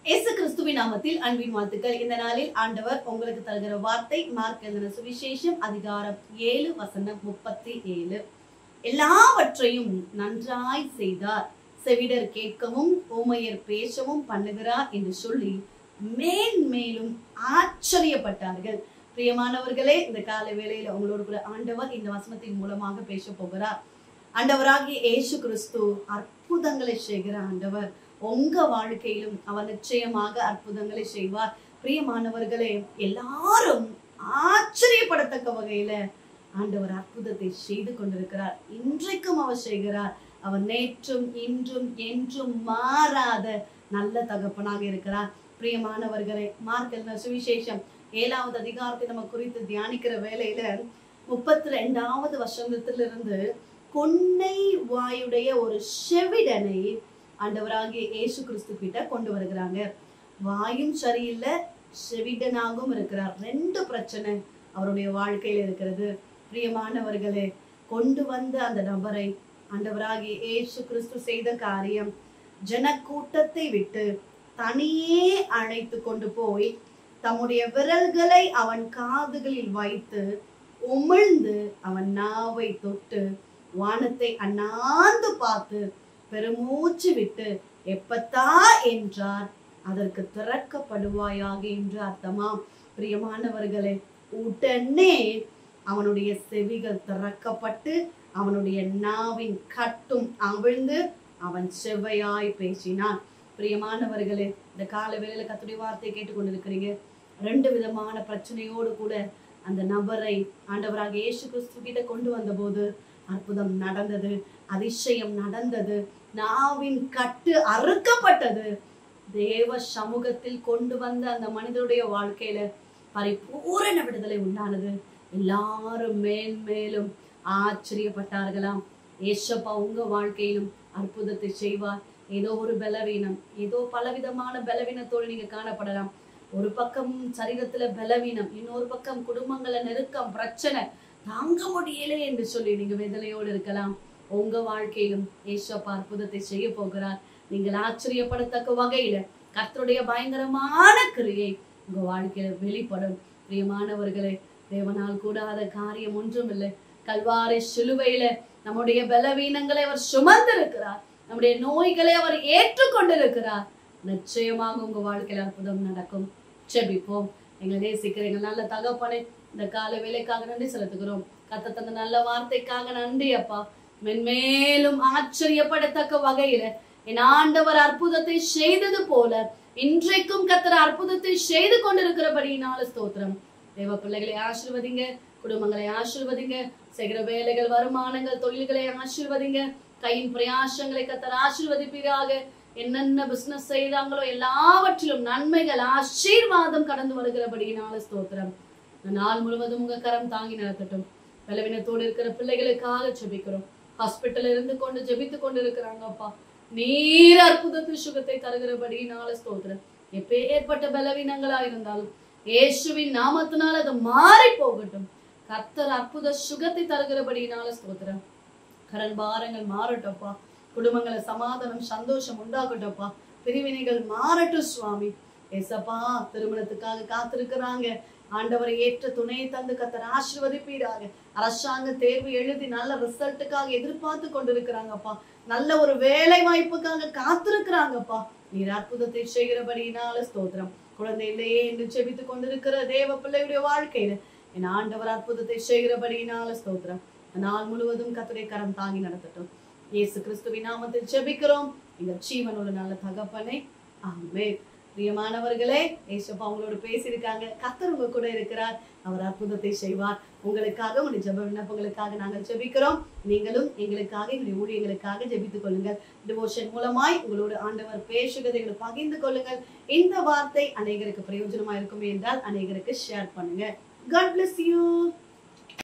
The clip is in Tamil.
இயேசு கிறிஸ்துவின் நாமத்தில் அன்பின் வாழ்த்துக்கள் இந்த நாளில் ஆண்டவர் உங்களுக்கு தருகிற வார்த்தை மார்க் எழுதின சுவிசேஷம் அதிகாரம் ஏழு வசனம் முப்பத்தி ஏழு எல்லாவற்றையும் நன்றாய் செய்தார் செவிடர் கேட்கவும் ஊமையர் பேசவும் பண்ணுகிறார் என்று சொல்லி மேன்மேலும் ஆச்சரியப்பட்டார்கள் பிரியமானவர்களே இந்த கால வேளையில உங்களோடு கூட ஆண்டவர் இந்த வசனத்தின் மூலமாக பேச போகிறார் ஆண்டவராகிய இயேசு கிறிஸ்து அற்புதங்களை செய்கிற ஆண்டவர் உங்க வாழ்க்கையிலும் அவர் நிச்சயமாக அற்புதங்களை செய்வார் பிரியமானவர்களே எல்லாரும் ஆச்சரியப்படத்தக்க வகையில ஆண்டவர் அற்புதத்தை செய்து கொண்டிருக்கிறார் இன்றைக்கும் அவர் செய்கிறார் அவர் நேற்றும் இன்றும் என்றும் மாறாத நல்ல தகப்பனாக இருக்கிறார் பிரியமானவர்களே மார்க் எழுதின சுவிசேஷம் ஏழாவது அதிகாரத்தை நம்ம குறித்து தியானிக்கிற வேலையில முப்பத்தி ரெண்டாவது வசனத்திலிருந்து கொன்னை வாயுடைய ஒரு செவிடனை ஆண்டவராகிய இயேசு கிறிஸ்து கிட்ட கொண்டு வருகிறாங்க வாயும் சரியில்லை செவிடனாகவும் இருக்கிறார் ரெண்டு பிரச்சனை அவருடைய வாழ்க்கையில இருக்கிறது பிரியமானவர்களே கொண்டு வந்த அந்த நபரை ஆண்டவராகிய இயேசு கிறிஸ்து செய்த காரியம் ஜனக்கூட்டத்தை விட்டு தனியே அழைத்து கொண்டு போய் தம்முடைய விரல்களை அவன் காதுகளில் வைத்து உமிழ்ந்து அவன் நாவை தொட்டு வானத்தை அண்ணாந்து பார்த்து பெருமூச்சு விட்டு எப்பத்தா என்றார் அதற்கு திறக்கப்படுவாயாக என்று அர்த்தமாம் பிரியமானவர்களே உடனே அவனுடைய செவிகள் திறக்கப்பட்டு அவனுடைய நாவின் கட்டும் அவிழ்ந்து அவன் செவ்வையாய் பேசினான் பிரியமானவர்களே இந்த கால வேளையில கத்துடைய வார்த்தையை கேட்டுக்கொண்டிருக்கிறீங்க ரெண்டு விதமான பிரச்சனையோடு கூட அந்த நபரை ஆண்டவராக இயேசு கிறிஸ்து கிட்ட கொண்டு வந்தபோது அற்புதம் நடந்தது அதிசயம் நடந்தது நாவின் கட்டு அறுக்கப்பட்டது தேவ சமூகத்தில் கொண்டு வந்த அந்த மனிதனுடைய வாழ்க்கையில பரிபூரண விடுதலை உண்டானது எல்லாரும் மேல் மேலும் ஆச்சரியப்பட்டார்களாம் ஏசப்பா உங்க வாழ்க்கையிலும் அற்புதத்தை செய்வார் ஏதோ ஒரு பலவீனம் ஏதோ பலவிதமான பலவீனத்தோடு நீங்க காணப்படலாம் ஒரு பக்கம் சரீரத்துல பலவீனம் இன்னொரு பக்கம் குடும்பங்கள நெருக்கம் பிரச்சனை தாங்க முடியலை என்று சொல்லி நீங்க வேதனையோடு இருக்கலாம் உங்க வாழ்க்கையிலும் ஏசப்பா அற்புதத்தை செய்ய போகிறார் நீங்கள் ஆச்சரியப்படத்தக்க வகையில கர்த்தருடைய பயங்கரமான கிரியை உங்க வாழ்க்கையில வெளிப்படும் பிரியமானவர்களே தேவனால் கூடாத காரியம் ஒன்றும் இல்லை கல்வாரி சிலுவையில நம்முடைய பலவீனங்களை அவர் சுமந்திருக்கிறார் நம்முடைய நோய்களை அவர் ஏற்றுக்கொண்டிருக்கிறார் நிச்சயமாக உங்க வாழ்க்கையில அற்புதம் நடக்கும் செபிப்போம் எங்களை நேசிக்கிற எங்கள் நல்ல தகப்பனை இந்த கால வேலைக்காக நன்றி செலுத்துகிறோம் கத்த தந்த நல்ல வார்த்தைக்காக நன்றி அப்பா மென்மேலும் ஆச்சரியப்படத்தக்க வகையில என் ஆண்டவர் அற்புதத்தை செய்தது போல இன்றைக்கும் கத்தர் அற்புதத்தை செய்து கொண்டிருக்கிறபடியினால ஸ்தோத்திரம் தேவ பிள்ளைகளை ஆசிர்வதிங்க குடும்பங்களை ஆசிர்வதிங்க செய்கிற வேலைகள் வருமானங்கள் தொழில்களை ஆசிர்வதிங்க கையின் பிரயாசங்களை கத்தர் ஆசிர்வதிப்பீராக என்னென்ன பிசினஸ் செய்தாங்களோ எல்லாவற்றிலும் நன்மைகள் ஆசீர்வாதம் கடந்து வருகிறபடியினால ஸ்தோத்திரம் இந்த நாள் முழுவதும் உங்க கரம் தாங்கி நடத்தட்டும் பலவீனத்தோடு இருக்கிற பிள்ளைகளுக்காக ஜெபிக்கிறோம் ஹாஸ்பிட்டல் இருந்து கொண்டு ஜெபித்து கொண்டு இருக்கிறாங்க அப்பா நீர் அற்புதத்து சுகத்தை தருகிறபடியினால ஸ்தோத்திரம் எப்பேற்பட்ட பலவீனங்களா இருந்தாலும் இயேசுவின் நாமத்தினால் அது மாறி போகட்டும் கர்த்தர் அற்புத சுகத்தை தருகிறபடியினால ஸ்தோத்திரம் கடன் பாரங்கள் மாறட்டப்பா குடும்பங்கள சமாதானம் சந்தோஷம் உண்டாகட்டப்பா பிரிவினைகள் மாறட்டும் சுவாமி ஏசப்பா திருமணத்துக்காக காத்திருக்கிறாங்க ஆண்டவரை ஏற்ற துணையை தந்து கத்தர் ஆசிர்வதிப்பீராக அரசாங்க தேர்வு எழுதி நல்ல ரிசல்ட்டுக்காக எதிர்பார்த்து கொண்டிருக்கிறாங்கப்பா நல்ல ஒரு வேலை வாய்ப்புக்காக காத்திருக்கிறாங்கப்பா நீர் அற்புதத்தை செய்கிறபடியினால ஸ்தோத்திரம் குழந்தை இல்லையே என்று செபித்து கொண்டிருக்கிற தேவ பிள்ளையுடைய வாழ்க்கையில என் ஆண்டவர் அற்புதத்தை செய்கிறபடியினால ஸ்தோத்திரம் நாள் முழுவதும் கத்துடைய கரம் தாங்கி நடத்தட்டும் இயேசு கிறிஸ்துவின் நாமத்தில் ஜெபிக்கிறோம் இந்த ஜீவனோட நல்ல தகப்பனை ஆமே பிரியமானவர்களே ஏசப்பா உங்களோட பேசியிருக்காங்க கத்தர் உங்க கூட இருக்கிறார் அவர் அற்புதத்தை செய்வார் உங்களுக்காக உங்களுடைய ஜெப விண்ணப்பங்களுக்காக நாங்கள் ஜெபிக்கிறோம் நீங்களும் எங்களுக்காக எங்களுடைய ஊழியர்களுக்காக ஜெபித்துக் கொள்ளுங்கள் டிவோஷன் மூலமாய் உங்களோட ஆண்டவர் பேசுகிறதை எங்களை பகிர்ந்து கொள்ளுங்கள் இந்த வார்த்தை அநேகருக்கு பிரயோஜனமா இருக்குமே என்றால் அநேகருக்கு ஷேர் பண்ணுங்க காட் bless you